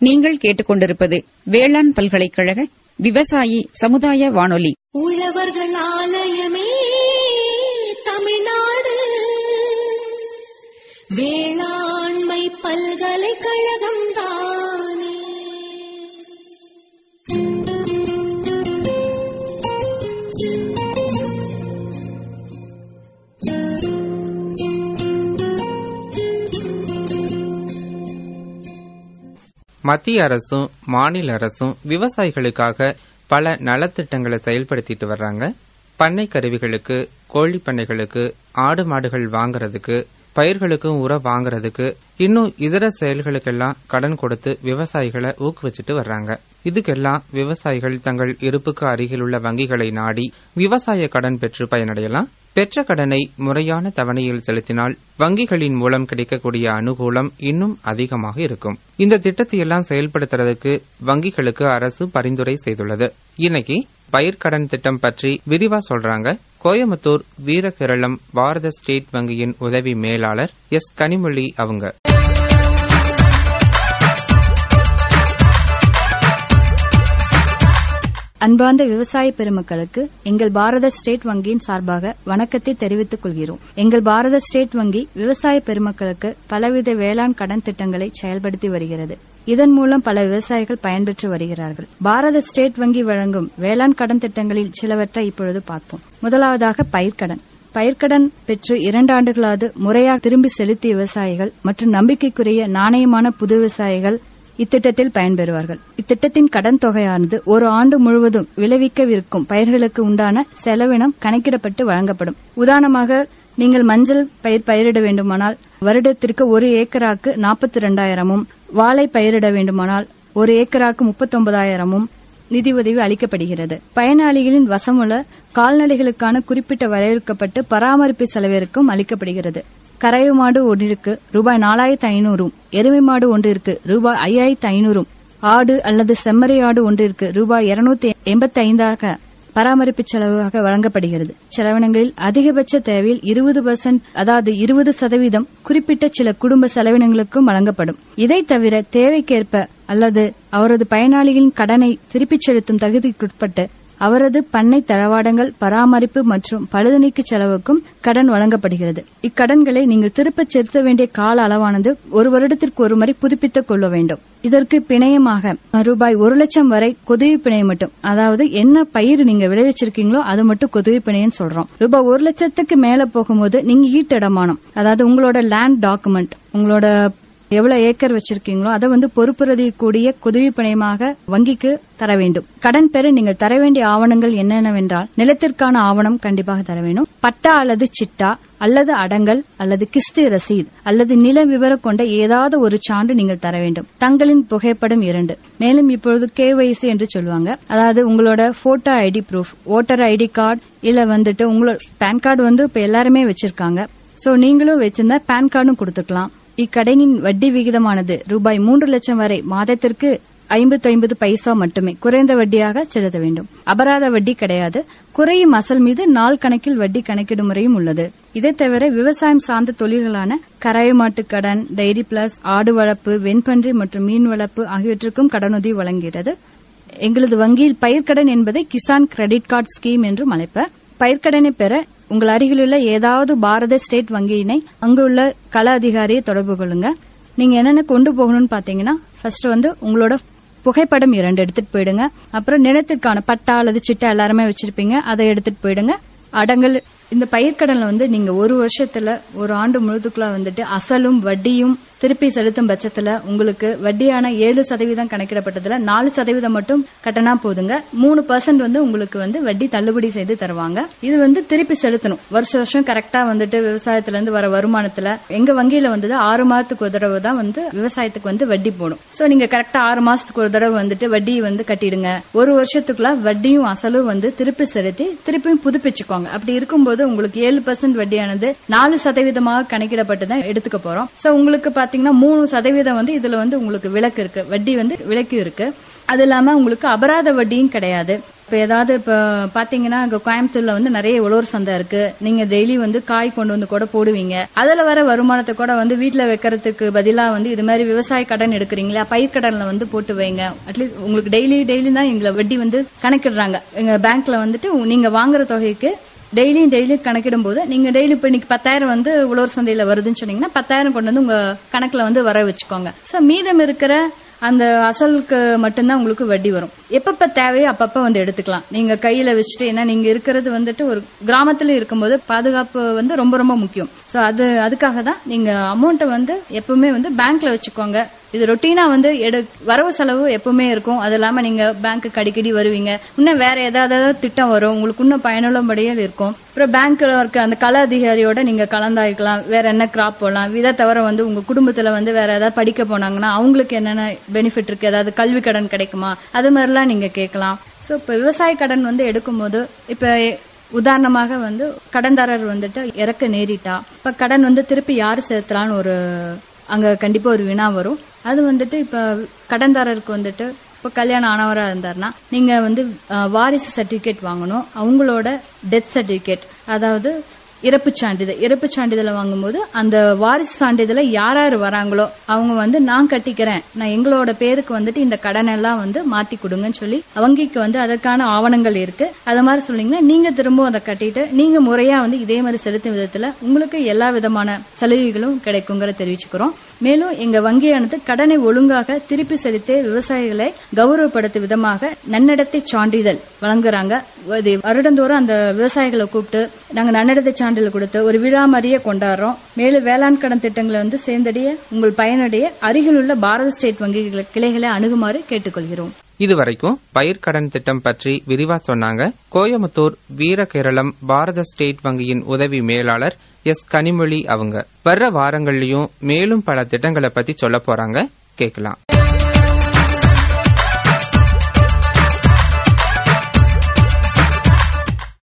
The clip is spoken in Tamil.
நீங்கள் கேட்டுக்கொண்டிருப்பது வேளாண் பல்கலைக்கழக விவசாயி சமுதாய வானொலி உழவர்கள் ஆலயமே தமிழ்நாடு வேளாண்மை பல்கலைக்கழகம் தானே மத்திய அரசும் மாநில அரசும் விவசாயிகளுக்காக பல நலத்திட்டங்களை செயல்படுத்திட்டு வர்றாங்க பண்ணை கருவிகளுக்கு கோழி பண்ணைகளுக்கு ஆடு மாடுகள் வாங்குறதுக்கு பயிர்களுக்கும் உரம் வாங்குறதுக்கு இன்னும் இதர செயல்களுக்கெல்லாம் கடன் கொடுத்து விவசாயிகளை ஊக்குவிச்சிட்டு வர்றாங்க இதுக்கெல்லாம் விவசாயிகள் தங்கள் இருப்புக்கு அருகிலுள்ள வங்கிகளை நாடி விவசாய கடன் பெற்று பயனடையலாம் பெற்ற கடனை முறையான தவணையில் செலுத்தினால் வங்கிகளின் மூலம் கிடைக்கக்கூடிய அனுகூலம் இன்னும் அதிகமாக இருக்கும் இந்த திட்டத்தை எல்லாம் செயல்படுத்துறதுக்கு வங்கிகளுக்கு அரசு பரிந்துரை செய்துள்ளது இன்னைக்கு பயிர்க்கடன் திட்டம் பற்றி விரிவா சொல்றாங்க கோயம்புத்தூர் வீரகேரளம் பாரத ஸ்டேட் வங்கியின் உதவி மேலாளர் எஸ் கனிமொழி அவங்க அன்பார்ந்த விவசாய பெருமக்களுக்கு எங்கள் பாரத ஸ்டேட் வங்கியின் சார்பாக வணக்கத்தை தெரிவித்துக் கொள்கிறோம் எங்கள் பாரத ஸ்டேட் வங்கி விவசாய பெருமக்களுக்கு பலவித வேளாண் கடன் திட்டங்களை செயல்படுத்தி வருகிறது இதன் மூலம் பல விவசாயிகள் பயன்பெற்று வருகிறார்கள் பாரத ஸ்டேட் வங்கி வழங்கும் வேளாண் கடன் திட்டங்களில் சிலவற்றை இப்பொழுது பார்ப்போம் முதலாவதாக பயிர்க்கடன் பயிர்க்கடன் பெற்று இரண்டு ஆண்டுகளாவது முறையாக திரும்பி செலுத்திய விவசாயிகள் மற்றும் நம்பிக்கைக்குரிய நாணயமான புது விவசாயிகள் இத்திட்டத்தில் பயன்பெறுவார்கள் இத்திட்டத்தின் கடன் தொகையானது ஒரு ஆண்டு முழுவதும் விளைவிக்கவிருக்கும் பயிர்களுக்கு உண்டான செலவினம் கணக்கிடப்பட்டு வழங்கப்படும் உதாரணமாக நீங்கள் மஞ்சள் பயிர் பயிரிட வேண்டுமானால் வருடத்திற்கு ஒரு ஏக்கராக்கு நாற்பத்தி இரண்டாயிரமும் வாழை பயிரிட வேண்டுமானால் ஒரு ஏக்கராக்கு முப்பத்தொன்பதாயிரமும் நிதி உதவி அளிக்கப்படுகிறது பயனாளிகளின் வசமுள்ள கால்நடைகளுக்கான குறிப்பிட்ட வரையறுக்கப்பட்டு பராமரிப்பு செலவிற்கும் அளிக்கப்படுகிறது கறவை மாடு ஒன்றிற்கு ரூபாய் நாலாயிரத்து ஐநூறும் எருமை மாடு ஒன்றிற்கு ரூபாய் ஐயாயிரத்து ஐநூறும் ஆடு அல்லது செம்மறி ஆடு ஒன்றிற்கு ரூபாய் இருநூத்தி எண்பத்தி ஐந்தாக பராமரிப்பு செலவாக வழங்கப்படுகிறது செலவினங்களில் அதிகபட்ச தேவையில் இருபது பர்சன்ட் அதாவது இருபது சதவீதம் குறிப்பிட்ட சில குடும்ப செலவினங்களுக்கும் வழங்கப்படும் இதை தவிர தேவைக்கேற்ப அல்லது அவரது பயனாளிகளின் கடனை திருப்பிச் செலுத்தும் தகுதிக்குட்பட்டு அவரது பண்ணை தளவாடங்கள் பராமரிப்பு மற்றும் பழுதுநீக்கு செலவுக்கும் கடன் வழங்கப்படுகிறது இக்கடன்களை நீங்கள் திருப்பச் செலுத்த வேண்டிய கால அளவானது ஒரு வருடத்திற்கு ஒரு முறை புதுப்பித்துக் கொள்ள வேண்டும் இதற்கு பிணையமாக ரூபாய் ஒரு லட்சம் வரை கொதுவி பிணையம் மட்டும் அதாவது என்ன பயிர் நீங்க விளைவிச்சிருக்கீங்களோ அது மட்டும் கொதுவி பிணையம் சொல்றோம் ரூபாய் ஒரு லட்சத்துக்கு மேல போகும்போது நீங்க ஈட்டடமானம் அதாவது உங்களோட லேண்ட் டாக்குமெண்ட் உங்களோட எவ்வளவு ஏக்கர் வச்சிருக்கீங்களோ அதை வந்து பொறுப்புறுதிக்கூடிய குதவி பிணையமாக வங்கிக்கு தர வேண்டும் கடன் பெற நீங்கள் தர வேண்டிய ஆவணங்கள் என்னென்னவென்றால் நிலத்திற்கான ஆவணம் கண்டிப்பாக தர வேண்டும் பட்டா அல்லது சிட்டா அல்லது அடங்கல் அல்லது கிஸ்து ரசீத் அல்லது நில விவரம் கொண்ட ஏதாவது ஒரு சான்று நீங்கள் தர வேண்டும் தங்களின் புகைப்படம் இரண்டு மேலும் இப்பொழுது கேஒய்சி என்று சொல்லுவாங்க அதாவது உங்களோட photo ID proof voter ID card இல்ல வந்துட்டு உங்களோட பேன் கார்டு வந்து இப்ப எல்லாருமே வச்சிருக்காங்க சோ நீங்களும் வச்சிருந்தா பேன் கார்டும் கொடுத்துக்கலாம் இக்கடனின் வட்டி விகிதமானது ரூபாய் மூன்று லட்சம் வரை மாதத்திற்கு ஐம்பத்தி ஐம்பது பைசா மட்டுமே குறைந்த வட்டியாக செலுத்த வேண்டும் அபராத வட்டி கிடையாது குறையும் அசல் மீது நாள் கணக்கில் வட்டி கணக்கிடும் முறையும் உள்ளது இதை தவிர விவசாயம் சார்ந்த தொழில்களான கராய மாட்டு கடன் டைரி பிளஸ் ஆடு வளர்ப்பு வெண்பன்றி மற்றும் மீன் வளர்ப்பு ஆகியவற்றுக்கும் கடனுதவி வழங்குகிறது எங்களது வங்கியில் பயிர்க்கடன் என்பதை கிசான் கிரெடிட் கார்டு ஸ்கீம் என்றும் அழைப்பர் பயிர்க்கடனை பெற உங்கள் அருகிலுள்ள ஏதாவது பாரத ஸ்டேட் வங்கியினை அங்குள்ள கள அதிகாரியை தொடர்பு கொள்ளுங்க நீங்க என்னென்ன கொண்டு போகணும்னு பாத்தீங்கன்னா ஃபர்ஸ்ட் வந்து உங்களோட புகைப்படம் இரண்டு எடுத்துட்டு போயிடுங்க அப்புறம் நிலத்திற்கான பட்டா அல்லது சிட்டா எல்லாருமே வச்சிருப்பீங்க அதை எடுத்துட்டு போயிடுங்க அடங்கல் இந்த பயிர்க்கடன்ல வந்து நீங்க ஒரு வருஷத்துல ஒரு ஆண்டு முழுதுக்குள்ள வந்துட்டு அசலும் வட்டியும் திருப்பி செலுத்தும் பட்சத்துல உங்களுக்கு வட்டியான ஏழு சதவீதம் கணக்கிடப்பட்டதுல நாலு சதவீதம் மட்டும் கட்டணா போதுங்க மூணு பர்சன்ட் வந்து உங்களுக்கு வந்து வட்டி தள்ளுபடி செய்து தருவாங்க இது வந்து திருப்பி செலுத்தணும் வருஷ வருஷம் கரெக்டா வந்துட்டு விவசாயத்துல இருந்து வர வருமானத்துல எங்க வங்கியில வந்து ஆறு மாதத்துக்கு ஒரு தடவை தான் வந்து விவசாயத்துக்கு வந்து வட்டி போடும் சோ நீங்க கரெக்டா ஆறு மாசத்துக்கு ஒரு தடவை வந்துட்டு வட்டி வந்து கட்டிடுங்க ஒரு வருஷத்துக்குள்ள வட்டியும் அசலும் வந்து திருப்பி செலுத்தி திருப்பியும் புதுப்பிச்சுக்கோங்க அப்படி இருக்கும்போது உங்களுக்கு ஏழு பர்சன்ட் வட்டியானது நாலு சதவீதமாக கணக்கிடப்பட்டு தான் எடுத்துக்க போறோம் சோ உங்களுக்கு பாத்தீங்கன்னா மூணு சதவீதம் வந்து இதுல வந்து உங்களுக்கு விலக்கு இருக்கு வட்டி வந்து விலக்கு இருக்கு அது இல்லாம உங்களுக்கு அபராத வட்டியும் கிடையாது இப்ப ஏதாவது இப்ப பாத்தீங்கன்னா இங்க கோயம்புத்தூர்ல வந்து நிறைய உழவர் சந்தை இருக்கு நீங்க டெய்லி வந்து காய் கொண்டு வந்து கூட போடுவீங்க அதுல வர வருமானத்தை கூட வந்து வீட்ல வைக்கிறதுக்கு பதிலா வந்து இது மாதிரி விவசாய கடன் எடுக்கிறீங்களா பயிர் கடன்ல வந்து போட்டு வைங்க அட்லீஸ்ட் உங்களுக்கு டெய்லி டெய்லி தான் எங்களை வட்டி வந்து கணக்கிடுறாங்க எங்க பேங்க்ல வந்துட்டு நீங்க வாங்குற தொகைக்கு டெய்லியும் டெய்லி கணக்கிடும் போது நீங்க டெய்லி இப்ப இன்னைக்கு பத்தாயிரம் வந்து உழவர் சந்தையில வருதுன்னு சொன்னீங்கன்னா பத்தாயிரம் கொண்டு வந்து உங்க கணக்குல வந்து வர வச்சுக்கோங்க சோ மீதம் இருக்கிற அந்த அசலுக்கு மட்டும்தான் உங்களுக்கு வட்டி வரும் எப்பப்ப தேவையோ அப்பப்ப வந்து எடுத்துக்கலாம் நீங்க கையில வச்சுட்டு ஏன்னா நீங்க இருக்கிறது வந்துட்டு ஒரு கிராமத்துல இருக்கும்போது பாதுகாப்பு வந்து ரொம்ப ரொம்ப முக்கியம் சோ அது அதுக்காக தான் நீங்க அமௌண்ட்டை வந்து எப்பவுமே வந்து பேங்க்ல வச்சுக்கோங்க இது ரொட்டீனா வந்து எடு வரவு செலவு எப்பவுமே இருக்கும் அது இல்லாம நீங்க பேங்க்குக்கு அடிக்கடி வருவீங்க இன்னும் வேற ஏதாவது திட்டம் வரும் உங்களுக்கு இன்னும் பயனுள்ளபடியாக இருக்கும் அப்புறம் பேங்க்ல இருக்க அந்த கள அதிகாரியோட நீங்க கலந்தாய்க்கலாம் வேற என்ன கிராப் போடலாம் இதை தவிர வந்து உங்க குடும்பத்துல வந்து வேற ஏதாவது படிக்க போனாங்கன்னா அவங்களுக்கு என்னென்ன பெனிஃபிட் இருக்கு ஏதாவது கல்வி கடன் கிடைக்குமா அது மாதிரிலாம் நீங்க கேட்கலாம் சோ இப்ப விவசாய கடன் வந்து எடுக்கும்போது இப்ப உதாரணமாக வந்து கடன்தாரர் வந்துட்டு இறக்க நேரிட்டா இப்ப கடன் வந்து திருப்பி யாரு செலுத்தலாம்னு ஒரு அங்க கண்டிப்பா ஒரு வினா வரும் அது வந்துட்டு இப்ப கடன்தாரருக்கு வந்துட்டு இப்ப கல்யாணம் ஆனவரா இருந்தாருன்னா நீங்க வந்து அஹ், வாரிசு சர்டிபிகேட் வாங்கணும் அவங்களோட டெத் சர்டிபிகேட் அதாவது இறப்பு சான்றிதழ் இறப்பு சான்றிதழை வாங்கும்போது அந்த வாரிசு சான்றிதழை யார் யார் வராங்களோ அவங்க வந்து நான் கட்டிக்கிறேன் நான் எங்களோட பேருக்கு வந்துட்டு இந்த கடன் எல்லாம் வந்து மாத்தி கொடுங்கன்னு சொல்லி வங்கிக்கு வந்து அதற்கான ஆவணங்கள் இருக்கு அது மாதிரி சொன்னீங்கன்னா நீங்க திரும்பவும் அதை கட்டிட்டு நீங்க முறையா வந்து இதே மாதிரி செலுத்தும் விதத்துல உங்களுக்கு எல்லா விதமான சலுகைகளும் கிடைக்குங்கிற தெரிவிச்சுக்கிறோம் மேலும் எங்க வங்கியானது கடனை ஒழுங்காக திருப்பி செலுத்தி விவசாயிகளை கௌரவப்படுத்தும் விதமாக நன்னடத்தை சான்றிதழ் வழங்குறாங்க இது வருடந்தோறும் அந்த விவசாயிகளை கூப்பிட்டு நாங்க நன்னடத்தை சான்றிதழ் கொடுத்து ஒரு விழா மாதிரியே கொண்டாடுறோம் மேலும் வேளாண் கடன் திட்டங்களை வந்து சேர்ந்தடைய உங்கள் பயனடைய அருகிலுள்ள பாரத ஸ்டேட் வங்கி கிளைகளை அணுகுமாறு கேட்டுக்கொள்கிறோம் இதுவரைக்கும் பயிர்க்கடன் திட்டம் பற்றி விரிவா சொன்னாங்க கோயமுத்தூர் வீரகேரளம் பாரத ஸ்டேட் வங்கியின் உதவி மேலாளர் எஸ் கனிமொழி அவங்க வர்ற வாரங்கள்லயும் மேலும் பல திட்டங்களை பத்தி சொல்ல போறாங்க கேட்கலாம்